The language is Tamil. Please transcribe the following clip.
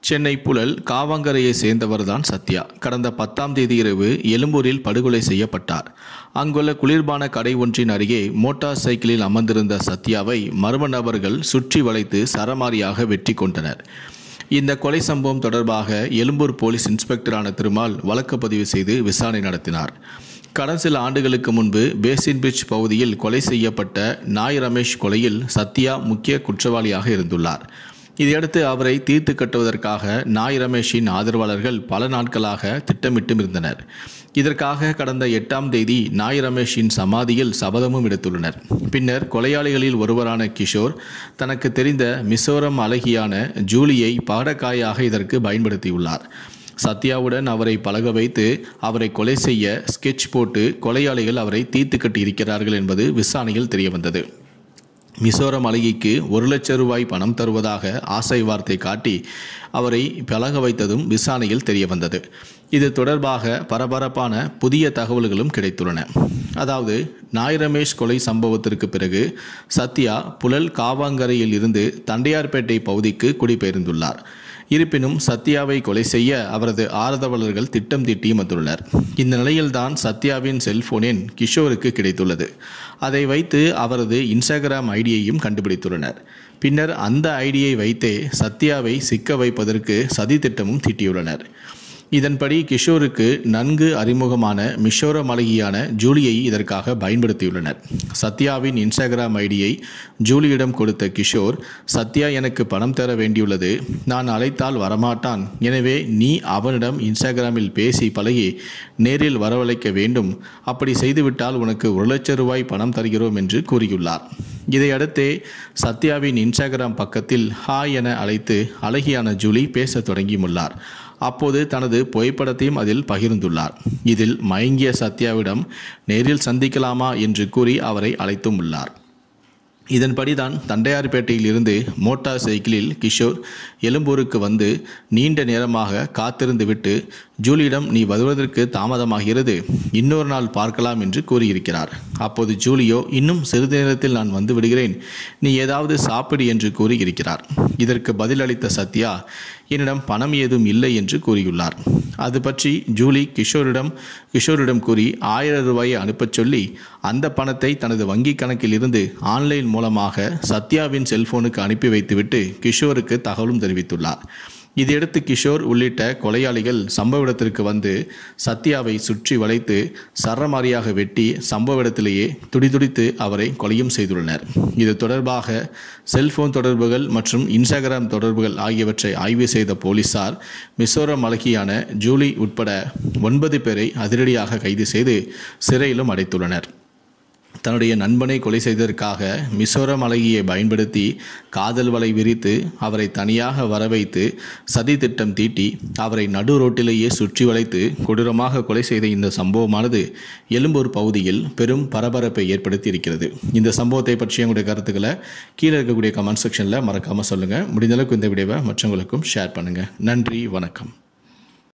சென்னை புழல் காவாங்கரையை சேர்ந்தவர்தான் சத்யா கடந்த பத்தாம் தேதி இரவு எழும்பூரில் படுகொலை செய்யப்பட்டார் அங்குள்ள குளிர்பான கடை ஒன்றின் அருகே மோட்டார் சைக்கிளில் அமர்ந்திருந்த சத்யாவை மர்ம நபர்கள் சுற்றி வளைத்து சரமாரியாக வெற்றி கொண்டனர் இந்த கொலை சம்பவம் தொடர்பாக எழும்பூர் போலீஸ் இன்ஸ்பெக்டரான திருமால் வழக்கு பதிவு செய்து விசாரணை நடத்தினார் கடந்த சில ஆண்டுகளுக்கு முன்பு பேசின் பிரிட்ஜ் பகுதியில் கொலை செய்யப்பட்ட நாய் ரமேஷ் கொலையில் சத்யா முக்கிய குற்றவாளியாக இருந்துள்ளார் இதையடுத்து அவரை தீர்த்து கட்டுவதற்காக நாய் ரமேஷின் ஆதரவாளர்கள் பல நாட்களாக திட்டமிட்டு இருந்தனர் இதற்காக கடந்த எட்டாம் தேதி நாய் ரமேஷின் சமாதியில் சபதமும் எடுத்துள்ளனர் பின்னர் கொலையாளிகளில் ஒருவரான கிஷோர் தனக்கு தெரிந்த மிசோரம் அழகியான ஜூலியை பாடக்காயாக இதற்கு பயன்படுத்தியுள்ளார் சத்யாவுடன் அவரை பழக வைத்து அவரை கொலை செய்ய ஸ்கெட்ச் போட்டு கொலையாளிகள் அவரை தீர்த்து கட்டி இருக்கிறார்கள் என்பது விசாரணையில் தெரியவந்தது மிசோரம் அழகிக்கு ஒரு லட்சம் ரூபாய் பணம் தருவதாக ஆசை வார்த்தை காட்டி அவரை பழக வைத்ததும் விசாரணையில் தெரியவந்தது இது தொடர்பாக பரபரப்பான புதிய தகவல்களும் கிடைத்துள்ளன அதாவது நாய் ரமேஷ் கொலை சம்பவத்திற்கு பிறகு சத்யா புழல் காவாங்கரையில் இருந்து தண்டையார்பேட்டை பகுதிக்கு குடிபெயர்ந்துள்ளார் இருப்பினும் சத்யாவை கொலை செய்ய அவரது ஆதரவாளர்கள் திட்டம் தீட்டி வந்துள்ளனர் இந்த நிலையில்தான் சத்யாவின் செல்போனின் கிஷோருக்கு கிடைத்துள்ளது அதை வைத்து அவரது இன்ஸ்டாகிராம் ஐடியையும் கண்டுபிடித்துள்ளனர் பின்னர் அந்த ஐடியை வைத்தே சத்யாவை சிக்க வைப்பதற்கு சதி திட்டமும் தீட்டியுள்ளனர் இதன்படி கிஷோருக்கு நன்கு அறிமுகமான மிஷோர மலகியான ஜூலியை இதற்காக பயன்படுத்தியுள்ளனர் சத்யாவின் இன்ஸ்டாகிராம் ஐடியை ஜூலியிடம் கொடுத்த கிஷோர் சத்யா எனக்கு பணம் தர வேண்டியுள்ளது நான் அழைத்தால் வரமாட்டான் எனவே நீ அவனிடம் இன்ஸ்டாகிராமில் பேசி பழகி நேரில் வரவழைக்க வேண்டும் அப்படி செய்துவிட்டால் உனக்கு ஒரு லட்சம் ரூபாய் பணம் தருகிறோம் என்று கூறியுள்ளார் இதையடுத்தே சத்யாவின் இன்ஸ்டாகிராம் பக்கத்தில் ஹாய் என அழைத்து அழகியான ஜூலி பேசத் தொடங்கியுள்ளார் அப்போது தனது புகைப்படத்தையும் அதில் பகிர்ந்துள்ளார் இதில் மயங்கிய சத்யாவிடம் நேரில் சந்திக்கலாமா என்று கூறி அவரை அழைத்தும் உள்ளார் இதன்படிதான் தண்டையார்பேட்டையில் இருந்து மோட்டார் சைக்கிளில் கிஷோர் எழும்பூருக்கு வந்து நீண்ட நேரமாக காத்திருந்து விட்டு ஜூலியிடம் நீ வருவதற்கு தாமதமாகிறது இன்னொரு நாள் பார்க்கலாம் என்று கூறியிருக்கிறார் அப்போது ஜூலியோ இன்னும் சிறிது நேரத்தில் நான் வந்து விடுகிறேன் நீ ஏதாவது சாப்பிடு என்று கூறியிருக்கிறார் இதற்கு பதிலளித்த சத்யா என்னிடம் பணம் ஏதும் இல்லை என்று கூறியுள்ளார் அது பற்றி ஜூலி கிஷோரிடம் கிஷோரிடம் கூறி ஆயிரம் ரூபாயை அனுப்பச் சொல்லி அந்த பணத்தை தனது வங்கி கணக்கில் இருந்து ஆன்லைன் மூலமாக சத்யாவின் செல்போனுக்கு அனுப்பி வைத்துவிட்டு கிஷோருக்கு தகவலும் தெரிவித்துள்ளார் இதையடுத்து கிஷோர் உள்ளிட்ட கொலையாளிகள் சம்பவ இடத்திற்கு வந்து சத்யாவை சுற்றி வளைத்து சரமாரியாக வெட்டி சம்பவ இடத்திலேயே துடிதுடித்து அவரை கொலையும் செய்துள்ளனர் இது தொடர்பாக செல்போன் தொடர்புகள் மற்றும் இன்ஸ்டாகிராம் தொடர்புகள் ஆகியவற்றை ஆய்வு செய்த போலீசார் மிசோரம் அழகியான ஜூலி உட்பட ஒன்பது பேரை அதிரடியாக கைது செய்து சிறையிலும் அடைத்துள்ளனர் தன்னுடைய நண்பனை கொலை செய்ததற்காக மிசோரம் அழகியை பயன்படுத்தி காதல் வலை விரித்து அவரை தனியாக வர வைத்து சதி திட்டம் தீட்டி அவரை நடு ரோட்டிலேயே சுற்றி வளைத்து கொடூரமாக கொலை செய்த இந்த சம்பவமானது எழும்பூர் பகுதியில் பெரும் பரபரப்பை ஏற்படுத்தி இருக்கிறது இந்த சம்பவத்தை பற்றி உங்களுடைய கருத்துக்களை கீழே இருக்கக்கூடிய கமெண்ட் செக்ஷனில் மறக்காமல் சொல்லுங்கள் முடிந்தளவுக்கு இந்த வீடியோவை மற்றவங்களுக்கும் ஷேர் பண்ணுங்கள் நன்றி வணக்கம்